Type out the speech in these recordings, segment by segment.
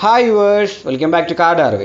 hi viewers welcome back to card അറിവേ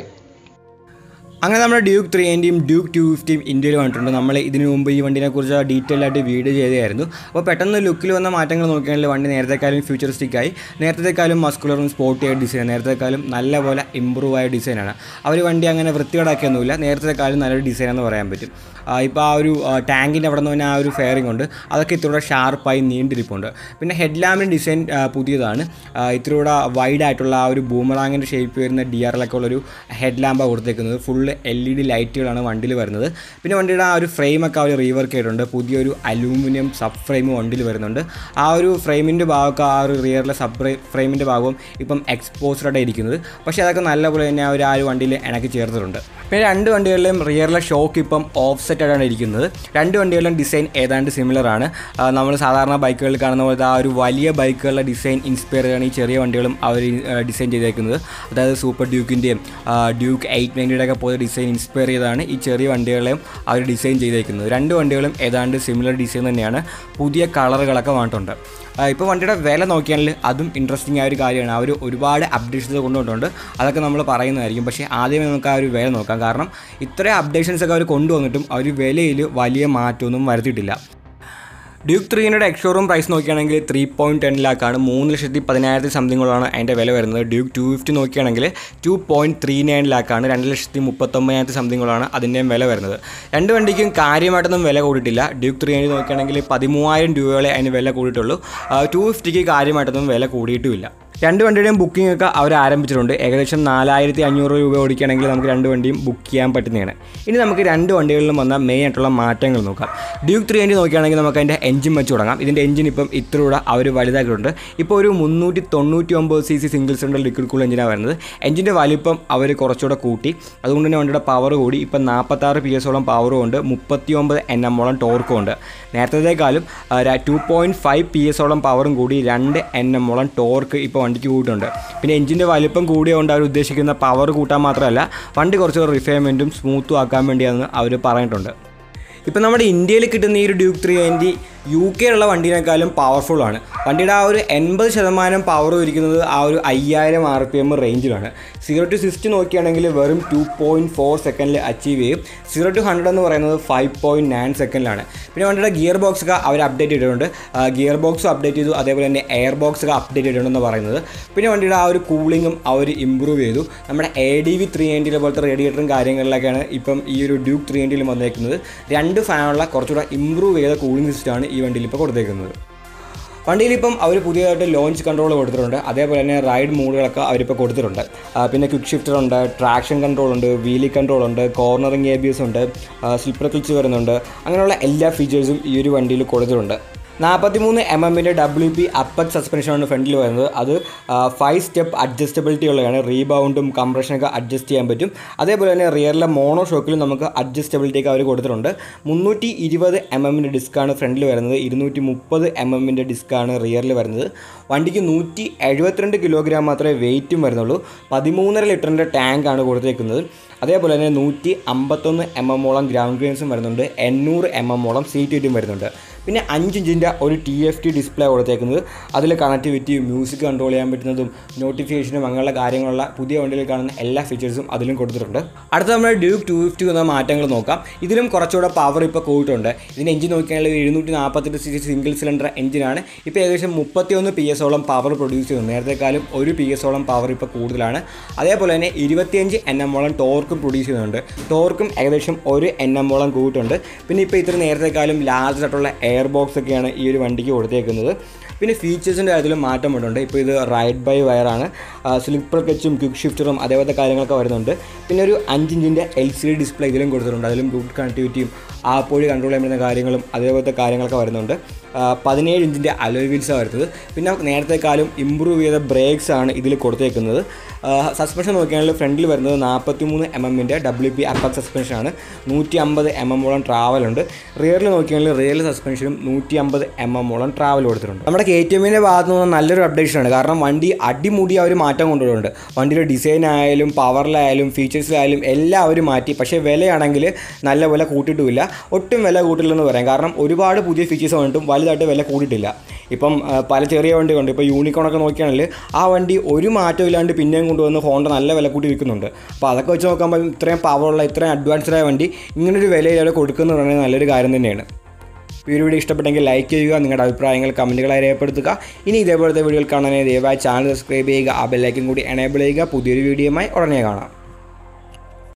അങ്ങനെ നമ്മുടെ ഡ്യൂക്ക് ത്രീ എൻ്റെയും ഡ്യൂക്ക് ടു ഫിഫ്റ്റിയും ഇന്ത്യയിൽ വന്നിട്ടുണ്ട് നമ്മൾ ഇതിനു മുമ്പ് ഈ വണ്ടിനെ കുറിച്ച് ഡീറ്റെയിൽ ആയിട്ട് വീഡിയോ ചെയ്തായിരുന്നു അപ്പോൾ പെട്ടെന്ന് ലുക്കിൽ വന്ന മാറ്റങ്ങൾ നോക്കുകയാണെങ്കിൽ വണ്ടി നേരത്തെക്കാളും ഫ്യൂച്ചറിസ്റ്റിക് ആയി നേരത്തെക്കാളും മസ്കുലറും സ്പോർട്ടി ആയ ഡിസൈൻ നേരത്തെക്കാളും നല്ലപോലെ ഇമ്പ്രൂവ് ആയ ഡിസൈനാണ് അവർ വണ്ടി അങ്ങനെ വൃത്തികേടാക്കിയൊന്നുമില്ല നേരത്തെക്കാളും നല്ലൊരു ഡിസൈൻ എന്ന് പറയാൻ പറ്റും ഇപ്പോൾ ആ ഒരു ടാങ്കിൻ്റെ അവിടെ നിന്ന് തന്നെ ആ ഒരു ഫെയറിംഗ് ഉണ്ട് അതൊക്കെ ഇത്തിരി ഷാർപ്പായി നീണ്ടിരിപ്പുണ്ട് പിന്നെ ഹെഡ് ലാമ്പിൻ്റെ ഡിസൈൻ പുതിയതാണ് ഇത്തിരി വൈഡ് ആയിട്ടുള്ള ആ ഒരു ബൂമറാങ്ങിൻ്റെ ഷേപ്പ് വരുന്ന ഡി ആറിലൊക്കെ ഉള്ളൊരു ഹെഡ് ലാമ്പാണ് കൊടുത്തേക്കുന്നത് ഫുള്ള് എൽ ഇ ഡി ലൈറ്റുകളാണ് വണ്ടിയിൽ വരുന്നത് പിന്നെ വണ്ടിയുടെ ആ ഒരു ഫ്രെയിമൊക്കെ അവർ റീവർക്ക് ചെയ്തിട്ടുണ്ട് പുതിയൊരു അലൂമിനിയം സബ് ഫ്രെയിം വണ്ടിയിൽ വരുന്നുണ്ട് ആ ഒരു ഫ്രെയിമിൻ്റെ ഭാഗമൊക്കെ ആ ഒരു റിയറിലെ സബ് ഫ്രെയിമിൻ്റെ ഭാഗവും ഇപ്പം എക്സ്പോസ്ഡായിട്ട് ഇരിക്കുന്നത് പക്ഷേ അതൊക്കെ നല്ലപോലെ തന്നെ ആ ഒരു ആ ഒരു വണ്ടിയിൽ ഇണക്കി ചേർത്തിട്ടുണ്ട് പിന്നെ രണ്ട് വണ്ടികളിലെയും റിയറിലെ ഷോക്ക് ഇപ്പം ഓഫ് സെറ്റ് ആയിട്ടാണ് ഇരിക്കുന്നത് രണ്ട് വണ്ടികളിലും ഡിസൈൻ ഏതാണ്ട് സിമിലർ ആണ് നമ്മൾ സാധാരണ ബൈക്കുകളിൽ കാണുന്ന പോലത്തെ ആ ഒരു വലിയ ബൈക്കുകളുടെ ഡിസൈൻ ഇൻസ്പയർ ചെയ്താണ് ഈ ചെറിയ വണ്ടികളും അവർ ഡിസൈൻ ചെയ്തേക്കുന്നത് അതായത് സൂപ്പർ ഡ്യൂക്കിൻ്റെയും ഡ്യൂക്ക് എയ്റ്റ് നയൻറ്റിയുടെ ഒക്കെ പോലെ ഡിസൈൻ ഇൻസ്പയർ ചെയ്താണ് ഈ ചെറിയ വണ്ടികളെയും അവർ ഡിസൈൻ ചെയ്തേക്കുന്നത് രണ്ട് വണ്ടികളും ഏതാണ്ട് സിമിലർ ഡിസൈൻ തന്നെയാണ് പുതിയ കളറുകളൊക്കെ വന്നിട്ടുണ്ട് ഇപ്പോൾ വണ്ടിയുടെ വില നോക്കിയാണെങ്കിൽ അതും ഇൻട്രസ്റ്റിംഗ് ആയ ഒരു കാര്യമാണ് അവർ ഒരുപാട് അപ്ഡേഷൻസ് കൊണ്ടുവന്നിട്ടുണ്ട് അതൊക്കെ നമ്മൾ പറയുന്നതായിരിക്കും പക്ഷേ ആദ്യമേ നമുക്ക് ആ ഒരു വില നോക്കാം കാരണം ഇത്രയും അപ്ഡേഷൻസ് ഒക്കെ അവർ കൊണ്ടുവന്നിട്ടും അവർ വിലയിൽ വലിയ മാറ്റമൊന്നും വരുത്തിയിട്ടില്ല ഡ്യൂക്ക് ത്രീൻ്റെ എക്സ്ഷോറൂം പ്രൈസ് നോക്കുകയാണെങ്കിൽ ത്രീ പോയിൻറ്റ് ടെൻ ലാക്കാണ് മൂന്ന് ലക്ഷത്തി പതിനായിരത്തി സംതിങ്ങോളാണ് അതിൻ്റെ വില വരുന്നത് ഡ്യൂക്ക് ടു ഫിഫ്റ്റി നോക്കുകയാണെങ്കിൽ ടു പോയിൻറ്റ് ത്രീ നയൻ ലാക്കാണ് രണ്ട് ലക്ഷത്തി മുപ്പത്തൊമ്പതിനായിരത്തി സംതിങ്ങോളാണ് അതിൻ്റെയും വില വരുന്നത് രണ്ട് വണ്ടിക്കും കാര്യമായിട്ടൊന്നും വില കൂടിയിട്ടില്ല ഡ്യൂക്ക് ത്രീ ഹൺഡ്രഡ് നോക്കുകയാണെങ്കിൽ പതിമൂവായിരം രൂപയോളെ അതിന് വില കൂടിയിട്ടുള്ളൂ ടു ഫിഫ്റ്റിക്ക് കാര്യമായിട്ടൊന്നും വില കൂടിയിട്ടുമില്ല രണ്ട് വണ്ടിയുടെയും ബുക്കിംഗ് ഒക്കെ അവർ ആരംഭിച്ചിട്ടുണ്ട് ഏകദേശം നാലായിരത്തി അഞ്ഞൂറ് രൂപ ഓടിക്കുകയാണെങ്കിൽ നമുക്ക് രണ്ട് വണ്ടിയും ബുക്ക് ചെയ്യാൻ പറ്റുന്നതാണ് ഇനി നമുക്ക് രണ്ട് വണ്ടികളിലും വന്ന മെയിൻ ആയിട്ടുള്ള മാറ്റങ്ങൾ നോക്കാം ഡ്യൂക്ക് ത്രീ എൻജി നോക്കുകയാണെങ്കിൽ നമുക്ക് അതിൻ്റെ എഞ്ചിൻ വെച്ച് തുടങ്ങാം ഇതിൻ്റെ എഞ്ചിൻ ഇപ്പം ഇത്ര കൂടെ അവർ വലുതാക്കിയിട്ടുണ്ട് ഇപ്പോൾ ഒരു മുന്നൂറ്റി തൊണ്ണൂറ്റി ഒമ്പത് C C single cylinder liquid cool എഞ്ചിനാണ് വരുന്നത് എഞ്ചിൻ്റെ വലിപ്പം അവർ കുറച്ചുകൂടെ കൂട്ടി അതുകൊണ്ട് തന്നെ വണ്ടിയുടെ പവർ കൂടി ഇപ്പം നാൽപ്പത്താറ് പി എസോളം പവറും ഉണ്ട് മുപ്പത്തി ഒമ്പത് എൻ എമ്മോളം ടോർക്കും ഉണ്ട് നേരത്തേക്കാളും ടു പോയിൻറ്റ് ഫൈവ് പി എസോളം പവറും കൂടി രണ്ട് എൻ എമ്മോളം ടോർക്ക് ഇപ്പോൾ വണ്ടിക്ക് കൂട്ടുണ്ട് പിന്നെ എഞ്ചിൻ്റെ വലിപ്പം കൂടിയതുകൊണ്ട് അവർ ഉദ്ദേശിക്കുന്ന പവർ കൂട്ടാൻ മാത്രമല്ല വണ്ടി കുറച്ച് റിഫൈൻമെൻറ്റും സ്മൂത്തും ആക്കാൻ വേണ്ടിയാണെന്ന് അവർ പറഞ്ഞിട്ടുണ്ട് ഇപ്പം നമ്മുടെ ഇന്ത്യയിൽ കിട്ടുന്ന ഈ ഒരു ഡ്യൂക്ക് ത്രീ നയൻറ്റി യു കെയിലുള്ള വണ്ടീനേക്കാളും പവർഫുൾ ആണ് വണ്ടിയുടെ ആ ഒരു എൺപത് ശതമാനം പവർ ഇരിക്കുന്നത് ആ ഒരു അയ്യായിരം ആർ പി എം റേഞ്ചിലാണ് സീറോ ടു സിക്സ്റ്റി നോക്കുകയാണെങ്കിൽ വെറും ടു പോയിൻറ്റ് ഫോർ സെക്കൻഡിൽ അച്ചീവ് ചെയ്യും സീറോ ടു ഹൺഡ്രഡ് എന്ന് പറയുന്നത് ഫൈവ് പോയിൻറ്റ് നയൻ സെക്കൻഡിലാണ് പിന്നെ വണ്ടിയുടെ ഗിയർ ബോക്സ് ഒക്കെ അവർ അപ്ഡേറ്റ് ചെയ്തിട്ടുണ്ട് ഗിയർ ബോക്സും അപ്ഡേറ്റ് ചെയ്തു അതേപോലെ തന്നെ എയർ ബോക്സ് ഒക്കെ അപ്ഡേറ്റ് ചെയ്തിട്ടുണ്ടെന്ന് പറയുന്നത് പിന്നെ വണ്ടിയുടെ ആ ഒരു കൂളിങ്ങും അവർ ഇമ്പ്രൂവ് ചെയ്തു നമ്മുടെ എ ഡി വി ത്രീ നയൻറ്റിയിലെ പോലത്തെ റേഡിയേറ്ററും കാര്യങ്ങളിലൊക്കെയാണ് ഇപ്പം ഈ ഒരു ഡ്യൂക്ക് ത്രീ നയൻറ്റിയിൽ വന്നേക്കുന്നത് രണ്ട് ഫാനുള്ള കുറച്ചുകൂടെ ഇമ്പ്രൂവ് ചെയ്ത കൂളിംഗ് സിസ്റ്റമാണ് ഈ വണ്ടിയിൽ ഇപ്പോൾ കൊടുത്തേക്കുന്നത് വണ്ടിയിൽ ഇപ്പം അവർ പുതിയതായിട്ട് ലോഞ്ച് കൺട്രോൾ കൊടുത്തിട്ടുണ്ട് അതേപോലെ തന്നെ റൈഡ് മോഡുകളൊക്കെ അവരിപ്പോൾ കൊടുത്തിട്ടുണ്ട് പിന്നെ ക്വിക്ക് ഷിഫ്റ്റർ ഉണ്ട് ട്രാക്ഷൻ കൺട്രോൾ ഉണ്ട് വീലി കൺട്രോൾ ഉണ്ട് കോർണറിങ് എ ബി എസ് ഉണ്ട് സ്ലിപ്പർ ക്ലിച്ച് വരുന്നുണ്ട് അങ്ങനെയുള്ള എല്ലാ ഫീച്ചേഴ്സും ഈ ഒരു വണ്ടിയിൽ കൊടുത്തിട്ടുണ്ട് നാൽപ്പത്തി മൂന്ന് എം എമ്മിൻ്റെ ഡബ്ല്യു പി അപ്പർ സസ്പെൻഷനാണ് ഫ്രണ്ടിൽ വരുന്നത് അത് ഫൈവ് സ്റ്റെപ്പ് അഡ്ജസ്റ്റബിലിറ്റി ഉള്ളതാണ് റീബൗണ്ടും കംപ്രഷനൊക്കെ അഡ്ജസ്റ്റ് ചെയ്യാൻ പറ്റും അതേപോലെ തന്നെ റിയറിലെ മോണോ ഷോക്കിലും നമുക്ക് അഡ്ജസ്റ്റബിലിറ്റി ഒക്കെ അവർ കൊടുത്തിട്ടുണ്ട് മുന്നൂറ്റി ഇരുപത് എം എമ്മിൻ്റെ ഡിസ്ക്കാണ് ഫ്രണ്ടിൽ വരുന്നത് ഇരുന്നൂറ്റി മുപ്പത് എം എമ്മിൻ്റെ ഡിസ്ക്കാണ് റിയറിൽ വരുന്നത് വണ്ടിക്ക് നൂറ്റി എഴുപത്തിരണ്ട് കിലോഗ്രാം മാത്രമേ വെയിറ്റും വരുന്നുള്ളൂ പതിമൂന്നര ലിറ്ററിൻ്റെ ടാങ്കാണ് കൊടുത്തേക്കുന്നത് അതേപോലെ തന്നെ നൂറ്റി അമ്പത്തൊന്ന് എം എമ്മോളം ഗ്രൗണ്ട് ക്ലിയൻസും വരുന്നുണ്ട് എണ്ണൂറ് എം എമ്മോളം സീറ്റ് ഹീറ്റും വരുന്നുണ്ട് പിന്നെ അഞ്ച് ഇഞ്ചിൻ്റെ ഒരു ടി എഫ് ടി ഡിസ്പ്ലേ കൊടുത്തേക്കുന്നത് അതിൽ കണക്ടിവിറ്റിയും മ്യൂസിക് കൺട്രോൾ ചെയ്യാൻ പറ്റുന്നതും നോട്ടിഫിക്കേഷനും അങ്ങനെയുള്ള കാര്യങ്ങളുള്ള പുതിയ വണ്ടിയിൽ കാണുന്ന എല്ലാ ഫീച്ചേഴ്സും അതിലും കൊടുത്തിട്ടുണ്ട് അടുത്ത നമ്മൾ ഡ്യൂക്ക് ടു ഫിഫ്റ്റി എന്ന മാറ്റങ്ങൾ നോക്കാം ഇതിലും കുറച്ചുകൂടെ പവർ ഇപ്പോൾ കൂട്ടുണ്ട് ഇതിൻ്റെ എഞ്ചിൻ നോക്കിയാണെങ്കിൽ എഴുന്നൂറ്റി നാൽപ്പത്തെട്ട് സി സി സിംഗിൾ സിലിണ്ടർ എഞ്ചിനാണ് ഇപ്പോൾ ഏകദേശം മുപ്പത്തിയൊന്ന് പി എസോളം പവർ പ്രൊഡ്യൂസ് ചെയ്യുന്നു നേരത്തെക്കാളും ഒരു പി എസോളം പവർ ഇപ്പോൾ കൂടുതലാണ് അതേപോലെ തന്നെ ഇരുപത്തിയഞ്ച് എൻ എമ്മോളം ടോർക്കും പ്രൊഡ്യൂസ് ചെയ്യുന്നുണ്ട് ടോർക്കും ഏകദേശം ഒരു എൻ എമ്മോളം കൂട്ടുണ്ട് പിന്നെ ഇപ്പോൾ ഇത്ര നേരത്തെക്കാളും ലാർജ് ആയിട്ടുള്ള എയർ ബോക്സ് ഒക്കെയാണ് ഈ ഒരു വണ്ടിക്ക് കൊടുത്തേക്കുന്നത് പിന്നെ ഫീച്ചേഴ്സിൻ്റെ കാര്യത്തിലും മാറ്റം വരുന്നുണ്ട് ഇപ്പോൾ ഇത് റൈഡ് ബൈ വയറാണ് സ്ലിപ്പർ കച്ചും ക്വിക്ക് ഷിഫ്റ്ററും അതേപോലത്തെ കാര്യങ്ങളൊക്കെ വരുന്നുണ്ട് പിന്നെ ഒരു അഞ്ചിഞ്ചിൻ്റെ എൽ സി ഡി ഡിസ്പ്ലേ ഇതിലും കൊടുത്തിട്ടുണ്ട് അതിലും ഗുഡ് കണക്ടിവിറ്റിയും ആപ്പ് വഴി കൺട്രോൾ ചെയ്യാൻ പറ്റുന്ന കാര്യങ്ങളും അതേപോലത്തെ കാര്യങ്ങളൊക്കെ വരുന്നുണ്ട് പതിനേഴ് ഇഞ്ചിൻ്റെ അലോയ് വീൽസാണ് വരുന്നത് പിന്നെ നേരത്തെക്കാളും ഇമ്പ്രൂവ് ചെയ്ത ബ്രേക്സ് ആണ് ഇതിൽ കൊടുത്തേക്കുന്നത് സസ്പെൻഷൻ നോക്കുകയാണെങ്കിൽ ഫ്രണ്ടിൽ വരുന്നത് നാൽപ്പത്തി മൂന്ന് എം എമ്മിൻ്റെ ഡബ്ല്യു പി അപ്പർ സസ്പെൻഷനാണ് നൂറ്റി അമ്പത് എം എമ്മോളം ട്രാവലുണ്ട് റിയറിൽ നോക്കുകയാണെങ്കിൽ റിയൽ സസ്പെൻഷനും നൂറ്റി അമ്പത് എം എമ്മോളം ട്രാവൽ കൊടുത്തിട്ടുണ്ട് നമ്മുടെ കെ ടി എമ്മിൻ്റെ ഭാഗത്ത് നിന്ന് നല്ലൊരു അപ്ഡേഷനാണ് കാരണം വണ്ടി അടിമുടി അവർ മാറ്റം കൊണ്ടുവരുന്നുണ്ട് വണ്ടിയുടെ ഡിസൈൻ ആയാലും പവറിലായാലും ഫീച്ചേഴ്സിലായാലും എല്ലാം അവർ മാറ്റി പക്ഷേ വിലയാണെങ്കിൽ നല്ലപോലെ കൂട്ടിയിട്ടുമില്ല ഒട്ടും വില കൂട്ടില്ലെന്ന് പറയാം കാരണം ഒരുപാട് പുതിയ ഫീച്ചേഴ്സ് വന്നിട്ടും വലുതായിട്ട് വില കൂടിയിട്ടില്ല ഇപ്പം ആ, പല ചെറിയ വണ്ടികളുണ്ട് ഇപ്പോൾ യൂണിക്കോണൊക്കെ നോക്കുകയാണെങ്കിൽ ആ വണ്ടി ഒരു മാറ്റവും ഇല്ലാണ്ട് പിന്നെയും കൊണ്ടുവന്ന് ഹോണ്ട നല്ല വില കൂട്ടി വിൽക്കുന്നുണ്ട് അപ്പോൾ അതൊക്കെ വെച്ച് നോക്കുമ്പോൾ ഇത്രയും പവറുള്ള ഇത്രയും അഡ്വാൻസ്ഡ് ആയ വണ്ടി ഇങ്ങനൊരു വിലയിലൂടെ കൊടുക്കുന്നു പറയുന്നത് നല്ലൊരു കാര്യം തന്നെയാണ് ഈ ഒരു വീഡിയോ ഇഷ്ടപ്പെട്ടെങ്കിൽ ലൈക്ക് ചെയ്യുക നിങ്ങളുടെ അഭിപ്രായങ്ങൾ കമൻറ്റുകളായി രേഖപ്പെടുത്തുക ഇനി ഇതേപോലത്തെ വീഡിയോകൾ കാണാനായി ദയവായി ചാനൽ സബ്സ്ക്രൈബ് ചെയ്യുക ആ ബെല്ലൈക്കും കൂടി എനേബിൾ ചെയ്യുക പുതിയൊരു വീഡിയോയുമായി ഉടനെ കാണാം